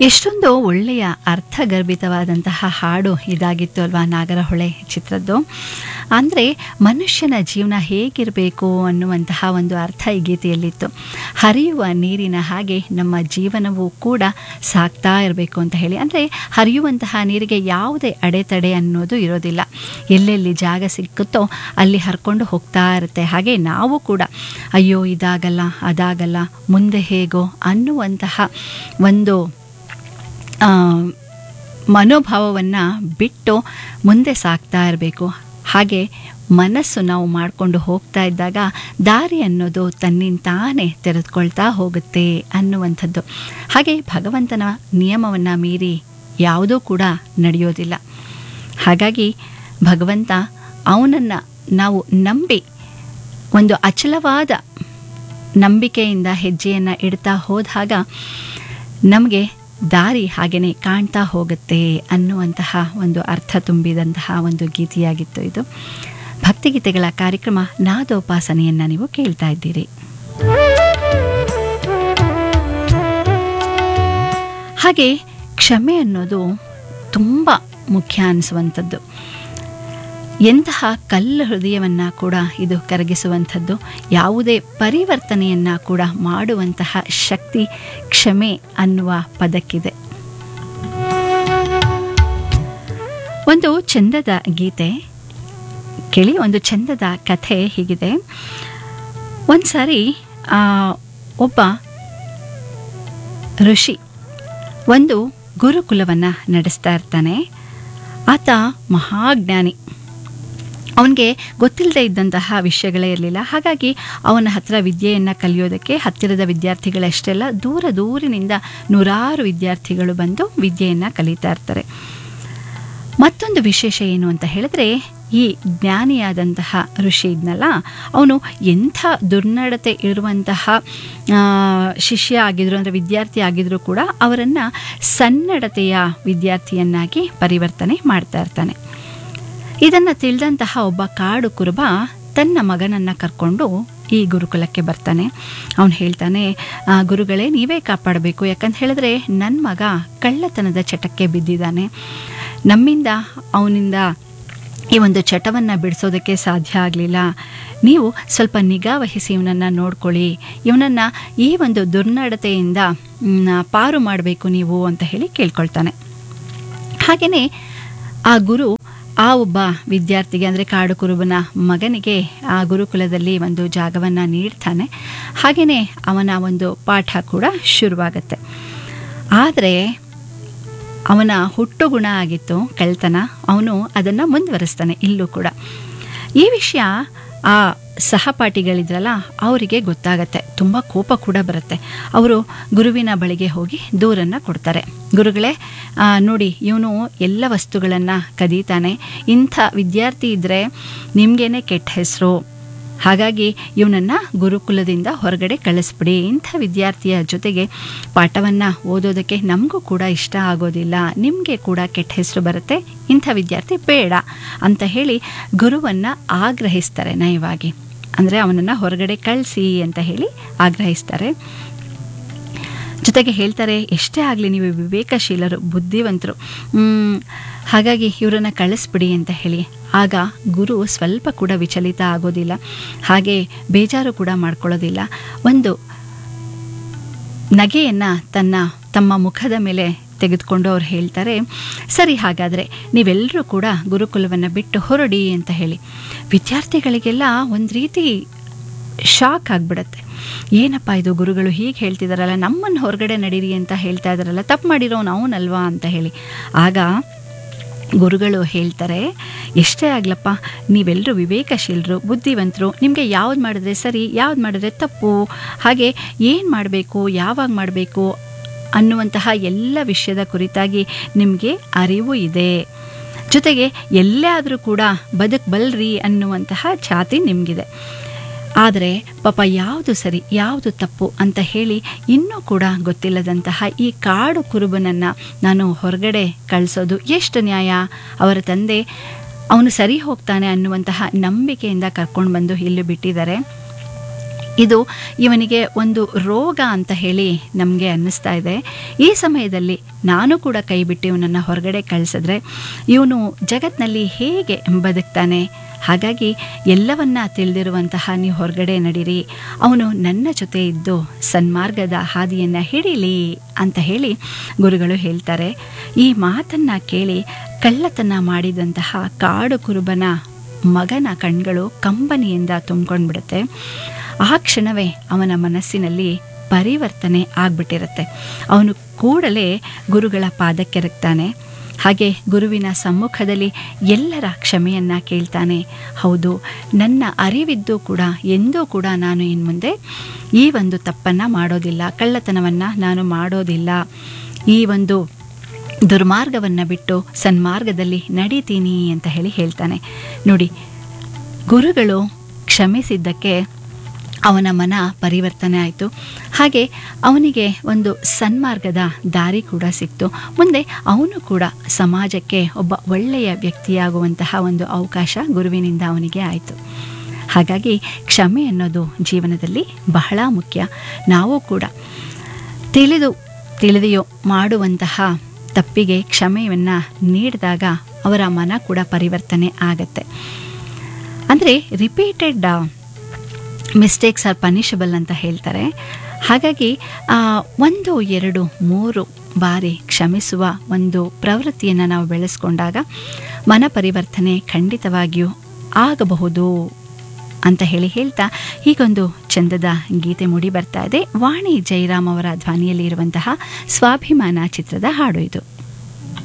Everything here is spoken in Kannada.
ಎಷ್ಟೊಂದು ಒಳ್ಳೆಯ ಅರ್ಥಗರ್ಭಿತವಾದಂತಹ ಹಾಡು ಇದಾಗಿತ್ತು ಅಲ್ವಾ ನಾಗರಹೊಳೆ ಚಿತ್ರದ್ದು ಅಂದರೆ ಮನುಷ್ಯನ ಜೀವನ ಹೇಗಿರಬೇಕು ಅನ್ನುವಂತಹ ಒಂದು ಅರ್ಥ ಈ ಗೀತೆಯಲ್ಲಿತ್ತು ಹರಿಯುವ ನೀರಿನ ಹಾಗೆ ನಮ್ಮ ಜೀವನವೂ ಕೂಡ ಸಾಕ್ತಾ ಇರಬೇಕು ಅಂತ ಹೇಳಿ ಅಂದರೆ ಹರಿಯುವಂತಹ ನೀರಿಗೆ ಯಾವುದೇ ಅಡೆತಡೆ ಅನ್ನೋದು ಇರೋದಿಲ್ಲ ಎಲ್ಲೆಲ್ಲಿ ಜಾಗ ಸಿಕ್ಕುತ್ತೋ ಅಲ್ಲಿ ಹರ್ಕೊಂಡು ಹೋಗ್ತಾ ಇರುತ್ತೆ ಹಾಗೆ ನಾವು ಕೂಡ ಅಯ್ಯೋ ಇದಾಗಲ್ಲ ಅದಾಗಲ್ಲ ಮುಂದೆ ಹೇಗೋ ಅನ್ನುವಂತಹ ಒಂದು ಮನೋಭಾವವನ್ನು ಬಿಟ್ಟು ಮುಂದೆ ಸಾಕ್ತಾ ಇರಬೇಕು ಹಾಗೆ ಮನಸ್ಸು ನಾವು ಮಾಡಿಕೊಂಡು ಹೋಗ್ತಾ ಇದ್ದಾಗ ದಾರಿ ಅನ್ನೋದು ತನ್ನಿಂತಾನೇ ತೆರೆದುಕೊಳ್ತಾ ಹೋಗುತ್ತೆ ಅನ್ನುವಂಥದ್ದು ಹಾಗೆ ಭಗವಂತನ ನಿಯಮವನ್ನು ಮೀರಿ ಯಾವುದೂ ಕೂಡ ನಡೆಯೋದಿಲ್ಲ ಹಾಗಾಗಿ ಭಗವಂತ ಅವನನ್ನು ನಾವು ನಂಬಿ ಒಂದು ಅಚಲವಾದ ನಂಬಿಕೆಯಿಂದ ಹೆಜ್ಜೆಯನ್ನು ಇಡ್ತಾ ಹೋದಾಗ ನಮಗೆ ದಾರಿ ಹಾಗೆಯೇ ಕಾಣ್ತಾ ಹೋಗುತ್ತೆ ಅನ್ನುವಂತಹ ಒಂದು ಅರ್ಥ ತುಂಬಿದಂತಹ ಒಂದು ಗೀತೆಯಾಗಿತ್ತು ಇದು ಭಕ್ತಿಗೀತೆಗಳ ಕಾರ್ಯಕ್ರಮ ನಾದೋಪಾಸನೆಯನ್ನು ನೀವು ಕೇಳ್ತಾ ಇದ್ದೀರಿ ಹಾಗೆ ಕ್ಷಮೆ ಅನ್ನೋದು ತುಂಬ ಮುಖ್ಯ ಅನಿಸುವಂಥದ್ದು ಎಂತಹ ಕಲ್ಲು ಹೃದಯವನ್ನು ಕೂಡ ಇದು ಕರಗಿಸುವಂಥದ್ದು ಯಾವುದೇ ಪರಿವರ್ತನೆಯನ್ನು ಕೂಡ ಮಾಡುವಂತಹ ಶಕ್ತಿ ಕ್ಷಮೆ ಅನ್ನುವ ಪದಕ್ಕಿದೆ ಒಂದು ಚಂದದ ಗೀತೆ ಕೇಳಿ ಒಂದು ಚಂದದ ಕಥೆ ಹೀಗಿದೆ ಒಂದು ಸಾರಿ ಒಬ್ಬ ಋಷಿ ಒಂದು ಗುರುಕುಲವನ್ನು ನಡೆಸ್ತಾ ಇರ್ತಾನೆ ಆತ ಮಹಾಜ್ಞಾನಿ ಅವನಿಗೆ ಗೊತ್ತಿಲ್ಲದೆ ಇದ್ದಂತಹ ವಿಷಯಗಳೇ ಇರಲಿಲ್ಲ ಹಾಗಾಗಿ ಅವನ ಹತ್ರ ವಿದ್ಯೆಯನ್ನು ಕಲಿಯೋದಕ್ಕೆ ಹತ್ತಿರದ ವಿದ್ಯಾರ್ಥಿಗಳಷ್ಟೆಲ್ಲ ದೂರ ದೂರಿನಿಂದ ನೂರಾರು ವಿದ್ಯಾರ್ಥಿಗಳು ಬಂದು ವಿದ್ಯೆಯನ್ನು ಕಲಿತಾ ಇರ್ತಾರೆ ಮತ್ತೊಂದು ವಿಶೇಷ ಏನು ಅಂತ ಹೇಳಿದ್ರೆ ಈ ಜ್ಞಾನಿಯಾದಂತಹ ಋಷಿ ಇದ್ನಲ್ಲ ಅವನು ಎಂಥ ದುರ್ನಡತೆ ಇರುವಂತಹ ಶಿಷ್ಯ ಆಗಿದ್ರು ಅಂದರೆ ವಿದ್ಯಾರ್ಥಿ ಆಗಿದ್ರು ಕೂಡ ಅವರನ್ನು ಸನ್ನಡತೆಯ ವಿದ್ಯಾರ್ಥಿಯನ್ನಾಗಿ ಪರಿವರ್ತನೆ ಮಾಡ್ತಾ ಇರ್ತಾನೆ ಇದನ್ನು ತಿಳಿದಂತಹ ಒಬ್ಬ ಕಾಡು ಕುರುಬ ತನ್ನ ಮಗನನ್ನು ಕರ್ಕೊಂಡು ಈ ಗುರುಕುಲಕ್ಕೆ ಬರ್ತಾನೆ ಅವನು ಹೇಳ್ತಾನೆ ಗುರುಗಳೇ ನೀವೇ ಕಾಪಾಡಬೇಕು ಯಾಕಂತ ಹೇಳಿದ್ರೆ ನನ್ನ ಮಗ ಕಳ್ಳತನದ ಚಟಕ್ಕೆ ಬಿದ್ದಿದ್ದಾನೆ ನಮ್ಮಿಂದ ಅವನಿಂದ ಈ ಒಂದು ಚಟವನ್ನು ಬಿಡಿಸೋದಕ್ಕೆ ಸಾಧ್ಯ ಆಗಲಿಲ್ಲ ನೀವು ಸ್ವಲ್ಪ ನಿಗಾ ವಹಿಸಿ ಇವನನ್ನು ನೋಡ್ಕೊಳ್ಳಿ ಇವನನ್ನು ಈ ಒಂದು ದುರ್ನಡತೆಯಿಂದ ಪಾರು ಮಾಡಬೇಕು ನೀವು ಅಂತ ಹೇಳಿ ಕೇಳ್ಕೊಳ್ತಾನೆ ಹಾಗೆಯೇ ಆ ಗುರು ಆ ಒಬ್ಬ ವಿದ್ಯಾರ್ಥಿಗೆ ಅಂದರೆ ಕಾಡು ಕುರುಬನ ಮಗನಿಗೆ ಆ ಗುರುಕುಲದಲ್ಲಿ ಒಂದು ಜಾಗವನ್ನು ನೀಡ್ತಾನೆ ಹಾಗೆಯೇ ಅವನ ಒಂದು ಪಾಠ ಕೂಡ ಶುರುವಾಗತ್ತೆ ಆದರೆ ಅವನ ಹುಟ್ಟು ಗುಣ ಆಗಿತ್ತು ಕಳ್ತನ ಅವನು ಅದನ್ನು ಮುಂದುವರಿಸ್ತಾನೆ ಇಲ್ಲೂ ಕೂಡ ಈ ವಿಷಯ ಆ ಸಹಪಾಠಿಗಳಿದ್ರಲ್ಲ ಅವರಿಗೆ ಗೊತ್ತಾಗತ್ತೆ ತುಂಬ ಕೋಪ ಕೂಡ ಬರುತ್ತೆ ಅವರು ಗುರುವಿನ ಬಳಿಗೆ ಹೋಗಿ ದೂರನ್ನು ಕೊಡ್ತಾರೆ ಗುರುಗಳೇ ನೋಡಿ ಇವನು ಎಲ್ಲ ವಸ್ತುಗಳನ್ನು ಕದೀತಾನೆ ಇಂಥ ವಿದ್ಯಾರ್ಥಿ ಇದ್ದರೆ ನಿಮಗೇನೆ ಕೆಟ್ಟ ಹೆಸರು ಹಾಗಾಗಿ ಇವನನ್ನು ಗುರುಕುಲದಿಂದ ಹೊರಗಡೆ ಕಳಿಸ್ಬಿಡಿ ಇಂಥ ವಿದ್ಯಾರ್ಥಿಯ ಜೊತೆಗೆ ಪಾಠವನ್ನು ಓದೋದಕ್ಕೆ ನಮಗೂ ಕೂಡ ಇಷ್ಟ ಆಗೋದಿಲ್ಲ ನಿಮಗೆ ಕೂಡ ಕೆಟ್ಟ ಹೆಸರು ಬರುತ್ತೆ ಇಂಥ ವಿದ್ಯಾರ್ಥಿ ಬೇಡ ಅಂತ ಹೇಳಿ ಗುರುವನ್ನು ಆಗ್ರಹಿಸ್ತಾರೆ ನಯವಾಗಿ ಅಂದರೆ ಅವನನ್ನು ಹೊರಗಡೆ ಕಳಿಸಿ ಅಂತ ಹೇಳಿ ಆಗ್ರಹಿಸ್ತಾರೆ ಜೊತೆಗೆ ಹೇಳ್ತಾರೆ ಎಷ್ಟೇ ಆಗಲಿ ನೀವು ವಿವೇಕಶೀಲರು ಬುದ್ಧಿವಂತರು ಹಾಗಾಗಿ ಇವರನ್ನು ಕಳಿಸ್ಬಿಡಿ ಅಂತ ಹೇಳಿ ಆಗ ಗುರು ಸ್ವಲ್ಪ ಕೂಡ ವಿಚಲಿತ ಆಗೋದಿಲ್ಲ ಹಾಗೆ ಬೇಜಾರು ಕೂಡ ಮಾಡ್ಕೊಳ್ಳೋದಿಲ್ಲ ಒಂದು ನಗೆಯನ್ನು ತನ್ನ ತಮ್ಮ ಮುಖದ ಮೇಲೆ ತೆಗೆದುಕೊಂಡು ಅವ್ರು ಹೇಳ್ತಾರೆ ಸರಿ ಹಾಗಾದರೆ ನೀವೆಲ್ಲರೂ ಕೂಡ ಗುರುಕುಲವನ್ನು ಬಿಟ್ಟು ಹೊರಡಿ ಅಂತ ಹೇಳಿ ವಿದ್ಯಾರ್ಥಿಗಳಿಗೆಲ್ಲ ಒಂದು ರೀತಿ ಶಾಕ್ ಆಗಿಬಿಡತ್ತೆ ಏನಪ್ಪ ಇದು ಗುರುಗಳು ಹೀಗೆ ಹೇಳ್ತಿದಾರಲ್ಲ ನಮ್ಮನ್ನು ಹೊರಗಡೆ ನಡೀರಿ ಅಂತ ಹೇಳ್ತಾ ಇದ್ದಾರಲ್ಲ ತಪ್ಪು ಮಾಡಿರೋನು ಅವನಲ್ವಾ ಅಂತ ಹೇಳಿ ಆಗ ಗುರುಗಳು ಹೇಳ್ತಾರೆ ಎಷ್ಟೇ ಆಗ್ಲಪ್ಪ ನೀವೆಲ್ಲರೂ ವಿವೇಕಶೀಲರು ಬುದ್ಧಿವಂತರು ನಿಮಗೆ ಯಾವ್ದು ಮಾಡಿದ್ರೆ ಸರಿ ಯಾವ್ದು ಮಾಡಿದ್ರೆ ತಪ್ಪು ಹಾಗೆ ಏನು ಮಾಡಬೇಕು ಯಾವಾಗ ಮಾಡಬೇಕು ಅನ್ನುವಂತಹ ಎಲ್ಲ ವಿಷಯದ ಕುರಿತಾಗಿ ನಿಮಗೆ ಅರಿವು ಇದೆ ಜೊತೆಗೆ ಎಲ್ಲೇ ಆದರೂ ಕೂಡ ಬದುಕಬಲ್ರಿ ಅನ್ನುವಂತಹ ಛಾತಿ ನಿಮಗಿದೆ ಆದರೆ ಪಾಪ ಯಾವುದು ಸರಿ ಯಾವುದು ತಪ್ಪು ಅಂತ ಹೇಳಿ ಇನ್ನೂ ಕೂಡ ಗೊತ್ತಿಲ್ಲದಂತಹ ಈ ಕಾಡು ಕುರುಬನನ್ನು ನಾನು ಹೊರಗಡೆ ಕಳಿಸೋದು ಎಷ್ಟು ನ್ಯಾಯ ಅವರ ತಂದೆ ಅವನು ಸರಿ ಹೋಗ್ತಾನೆ ಅನ್ನುವಂತಹ ನಂಬಿಕೆಯಿಂದ ಕರ್ಕೊಂಡು ಬಂದು ಇಲ್ಲಿ ಬಿಟ್ಟಿದ್ದಾರೆ ಇದು ಇವನಿಗೆ ಒಂದು ರೋಗ ಅಂತ ಹೇಳಿ ನಮಗೆ ಅನ್ನಿಸ್ತಾ ಇದೆ ಈ ಸಮಯದಲ್ಲಿ ನಾನು ಕೂಡ ಕೈ ಬಿಟ್ಟು ಇವನನ್ನು ಹೊರಗಡೆ ಕಳಿಸಿದ್ರೆ ಇವನು ಜಗತ್ನಲ್ಲಿ ಹೇಗೆ ಬದುಕ್ತಾನೆ ಹಾಗಾಗಿ ಎಲ್ಲವನ್ನ ತಿಳಿದಿರುವಂತಹ ನೀವು ಹೊರಗಡೆ ನಡೀರಿ ಅವನು ನನ್ನ ಜೊತೆ ಇದ್ದು ಸನ್ಮಾರ್ಗದ ಹಾದಿಯನ್ನು ಹಿಡೀಲಿ ಅಂತ ಹೇಳಿ ಗುರುಗಳು ಹೇಳ್ತಾರೆ ಈ ಮಾತನ್ನು ಕೇಳಿ ಕಳ್ಳತನ ಮಾಡಿದಂತಹ ಕಾಡು ಕುರುಬನ ಮಗನ ಕಣ್ಗಳು ಕಂಬನಿಯಿಂದ ತುಂಬ್ಕೊಂಡ್ಬಿಡುತ್ತೆ ಆ ಕ್ಷಣವೇ ಅವನ ಮನಸ್ಸಿನಲ್ಲಿ ಪರಿವರ್ತನೆ ಆಗ್ಬಿಟ್ಟಿರುತ್ತೆ ಅವನು ಕೂಡಲೇ ಗುರುಗಳ ಪಾದಕ್ಕೆರಗ್ತಾನೆ ಹಾಗೆ ಗುರುವಿನ ಸಮ್ಮುಖದಲ್ಲಿ ಎಲ್ಲರ ಕ್ಷಮೆಯನ್ನು ಕೇಳ್ತಾನೆ ಹೌದು ನನ್ನ ಅರಿವಿದ್ದು ಕೂಡ ಎಂದೂ ಕೂಡ ನಾನು ಇನ್ನು ಮುಂದೆ ಈ ಒಂದು ತಪ್ಪನ್ನು ಮಾಡೋದಿಲ್ಲ ಕಳ್ಳತನವನ್ನು ನಾನು ಮಾಡೋದಿಲ್ಲ ಈ ಒಂದು ದುರ್ಮಾರ್ಗವನ್ನು ಬಿಟ್ಟು ಸನ್ಮಾರ್ಗದಲ್ಲಿ ನಡೀತೀನಿ ಅಂತ ಹೇಳಿ ಹೇಳ್ತಾನೆ ನೋಡಿ ಗುರುಗಳು ಕ್ಷಮಿಸಿದ್ದಕ್ಕೆ ಅವನ ಮನ ಪರಿವರ್ತನೆ ಆಯಿತು ಹಾಗೆ ಅವನಿಗೆ ಒಂದು ಸನ್ಮಾರ್ಗದ ದಾರಿ ಕೂಡ ಸಿಕ್ತು ಮುಂದೆ ಅವನು ಕೂಡ ಸಮಾಜಕ್ಕೆ ಒಬ್ಬ ಒಳ್ಳೆಯ ವ್ಯಕ್ತಿಯಾಗುವಂತಹ ಒಂದು ಅವಕಾಶ ಗುರುವಿನಿಂದ ಅವನಿಗೆ ಆಯಿತು ಹಾಗಾಗಿ ಕ್ಷಮೆ ಅನ್ನೋದು ಜೀವನದಲ್ಲಿ ಬಹಳ ಮುಖ್ಯ ನಾವು ಕೂಡ ತಿಳಿದು ತಿಳಿದೆಯೋ ಮಾಡುವಂತಹ ತಪ್ಪಿಗೆ ಕ್ಷಮೆಯನ್ನು ನೀಡಿದಾಗ ಅವರ ಮನ ಕೂಡ ಪರಿವರ್ತನೆ ಆಗತ್ತೆ ಅಂದರೆ ರಿಪೀಟೆಡ್ ಮಿಸ್ಟೇಕ್ಸ್ ಆರ್ ಪನಿಷಬಲ್ ಅಂತ ಹೇಳ್ತಾರೆ ಹಾಗಾಗಿ ಒಂದು ಎರಡು ಮೂರು ಬಾರಿ ಕ್ಷಮಿಸುವ ಒಂದು ಪ್ರವೃತ್ತಿಯನ್ನು ನಾವು ಬೆಳೆಸ್ಕೊಂಡಾಗ ಮನ ಪರಿವರ್ತನೆ ಖಂಡಿತವಾಗಿಯೂ ಆಗಬಹುದು ಅಂತ ಹೇಳಿ ಹೇಳ್ತಾ ಹೀಗೊಂದು ಚಂದದ ಗೀತೆ ಮೂಡಿ ಬರ್ತಾ ಇದೆ ವಾಣಿ ಜೈರಾಮ್ ಅವರ ಧ್ವನಿಯಲ್ಲಿ ಇರುವಂತಹ ಸ್ವಾಭಿಮಾನ ಚಿತ್ರದ ಹಾಡು ಇದು